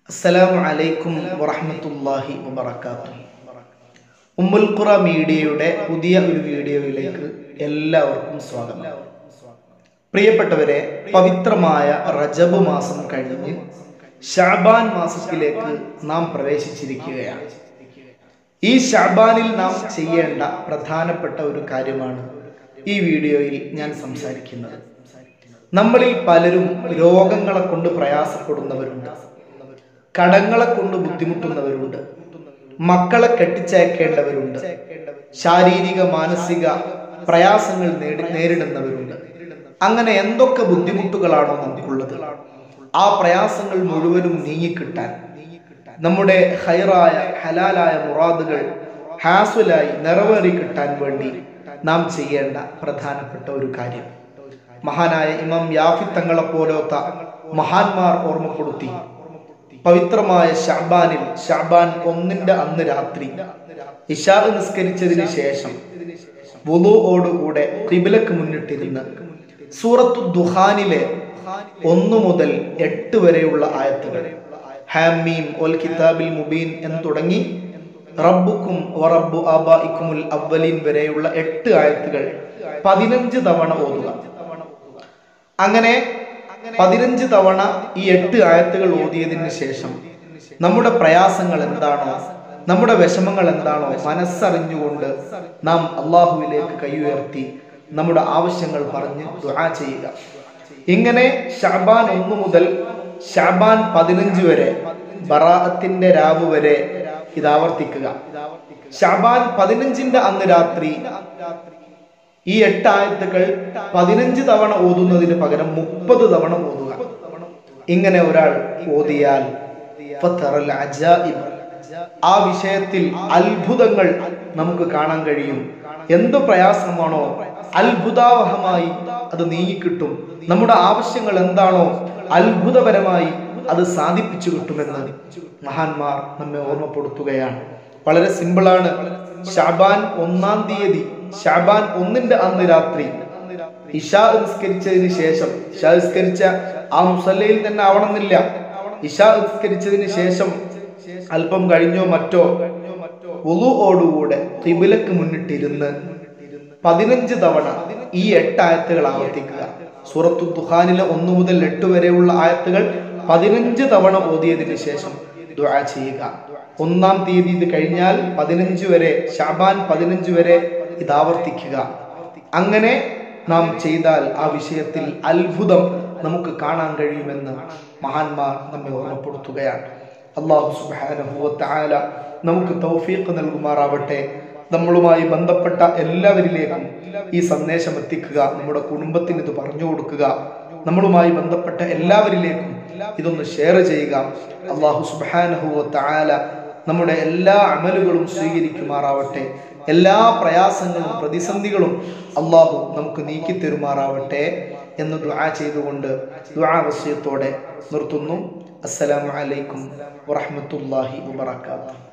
അസ്സലാമു അലൈക്കും വറഹ്മത്തുള്ളാഹി വബറകാതുഹു ഉമ്മുൽ ഖുറ മീഡിയയുടെ പുതിയ ഒരു വീഡിയോയിലേക്ക് എല്ലാവർക്കും സ്വാഗതം പ്രിയപ്പെട്ടവരെ പവിത്രമായ റജബ് മാസം കഴിഞ്ഞ് ഷാബാൻ മാസത്തിലേക്ക് നാം പ്രവേശിച്ചിരിക്കുകയാണ് ഈ ഷാബാനിൽ നാം ചെയ്യേണ്ട പ്രധാനപ്പെട്ട ഒരു കാര്യമാണ് ഈ വീഡിയോയിൽ ഞാൻ സംസാരിക്കുന്നത് നമ്മളിൽ പലരും രോഗങ്ങളെ കൊണ്ട് പ്രയാസപ്പെടുന്നവരുണ്ട് കടങ്ങളെ കൊണ്ട് ബുദ്ധിമുട്ടുന്നവരുണ്ട് മക്കളെ കെട്ടിച്ചയക്കേണ്ടവരുണ്ട് ശാരീരിക മാനസിക പ്രയാസങ്ങൾ നേടി നേരിടുന്നവരുണ്ട് അങ്ങനെ എന്തൊക്കെ ബുദ്ധിമുട്ടുകളാണോ നമുക്കുള്ളത് ആ പ്രയാസങ്ങൾ മുഴുവനും നീങ്ങിക്കിട്ടാൻ നമ്മുടെ ഹൈറായ ഹലാലായ മുറാദുകൾ ഹാസുലായി നിറവേറി കിട്ടാൻ വേണ്ടി നാം ചെയ്യേണ്ട പ്രധാനപ്പെട്ട ഒരു കാര്യം മഹാനായ ഇമാം യാഫി തങ്ങളെ പോലത്ത മഹാന്മാർ ഓർമ്മപ്പെടുത്തി പവിത്രമായ ഷാബാനിൽ ഷാബാൻ ഒന്നിന്റെ അന്ന് രാത്രി ഇഷാ നിസ്കരിച്ചതിന് ശേഷം വുളുവോടുകൂടെ കിബിലക്ക് മുന്നിട്ടിരുന്ന് സൂറത്തു ദുഹാനിലെ ഒന്നു മുതൽ എട്ട് വരെയുള്ള ആയത്തുകൾ ഹാമീം ഒൽ കിതാബിൽ മുബീൻ എന്ന് തുടങ്ങി റബ്ബുക്കും വറബ്ബു ആബായിക്കുമുൽ അവലീൻ വരെയുള്ള എട്ട് ആയത്തുകൾ പതിനഞ്ച് തവണ ഓതുക അങ്ങനെ പതിനഞ്ച് തവണ ഈ എട്ട് ആയത്തുകൾ ഓതിയതിന് ശേഷം നമ്മുടെ പ്രയാസങ്ങൾ എന്താണോ നമ്മുടെ വിഷമങ്ങൾ എന്താണോ മനസ്സറിഞ്ഞുകൊണ്ട് നാം അള്ളാഹുവിലേക്ക് കൈ ഉയർത്തി നമ്മുടെ ആവശ്യങ്ങൾ പറഞ്ഞ് ദുആ ചെയ്യുക ഇങ്ങനെ ഷാബാൻ ഒന്ന് മുതൽ ഷാബാൻ പതിനഞ്ച് വരെ ബറാഅത്തിന്റെ രാവ് വരെ ഇത് ആവർത്തിക്കുക ഷാബാൻ പതിനഞ്ചിന്റെ അന്ന് രാത്രി ഈ എട്ടായത്തുകൾ പതിനഞ്ച് തവണ ഓതുന്നതിന് പകരം മുപ്പത് തവണ ഓതുക ഇങ്ങനെ ഒരാൾ ഓതിയാൽ ഫത്തറൽ അജായിബ് ആ വിഷയത്തിൽ അത്ഭുതങ്ങൾ നമുക്ക് കാണാൻ കഴിയും എന്ത് പ്രയാസമാണോ അത്ഭുതാവഹമായി അത് നീങ്ങിക്കിട്ടും നമ്മുടെ ആവശ്യങ്ങൾ എന്താണോ അത്ഭുതപരമായി അത് സാധിപ്പിച്ചു കിട്ടുമെന്ന് മഹാന്മാർ നമ്മെ ഓർമ്മപ്പെടുത്തുകയാണ് വളരെ സിമ്പിളാണ് ഷാബാൻ ഒന്നാം തീയതി ഷാബാൻ ഒന്നിന്റെ അന്ന് രാത്രി ഇഷാ നിസ്കരിച്ചതിന് ശേഷം ഇഷാ നിസ്കരിച്ച ആ മുസല്ലയിൽ തന്നെ ആവണമെന്നില്ല ഇഷാ നിസ്കരിച്ചതിന് ശേഷം അല്പം കഴിഞ്ഞോ മറ്റോ ഒളുവോടുകൂടെ കിബിലക്ക് മുന്നിട്ടിരുന്ന് പതിനഞ്ച് തവണ ഈ എട്ട് ആയത്തുകൾ ആവർത്തിക്കുക സൂറത്തു ദുഹാനിലെ ഒന്നു മുതൽ എട്ട് വരെയുള്ള ആയത്തുകൾ പതിനഞ്ച് തവണ ഓതിയതിനു ശേഷം ദുആ ചെയ്യുക ഒന്നാം തീയതി ഇത് കഴിഞ്ഞാൽ പതിനഞ്ച് വരെ ഷാബാൻ പതിനഞ്ച് വരെ ഇത് ആവർത്തിക്കുക അങ്ങനെ നാം ചെയ്താൽ ആ വിഷയത്തിൽ അത്ഭുതം നമുക്ക് കാണാൻ കഴിയുമെന്ന് മഹാന്മാർ നമ്മെ ഓർമ്മപ്പെടുത്തുകയാണ് അള്ളാഹു സുബാനുഭവത്തായ നമുക്ക് തൗഫീഖ് നൽകുമാറാവട്ടെ നമ്മളുമായി ബന്ധപ്പെട്ട എല്ലാവരിലേക്കും ഈ സന്ദേശം എത്തിക്കുക നമ്മുടെ കുടുംബത്തിന് ഇത് പറഞ്ഞു കൊടുക്കുക നമ്മളുമായി ബന്ധപ്പെട്ട എല്ലാവരിലേക്കും ഇതൊന്ന് ഷെയർ ചെയ്യുക അള്ളാഹു സുബാനുഭവത്തായ നമ്മുടെ എല്ലാ അമലുകളും സ്വീകരിക്കുമാറാവട്ടെ എല്ലാ പ്രയാസങ്ങളും പ്രതിസന്ധികളും അള്ളാഹു നമുക്ക് നീക്കി തരുമാറാവട്ടെ എന്ന് ദുആ ചെയ്തുകൊണ്ട് ദുആ വസ്യത്തോടെ നിർത്തുന്നു അസ്സലാമു അലൈക്കും വറഹ്മത്തുള്ളാഹി വബറകാതുഹു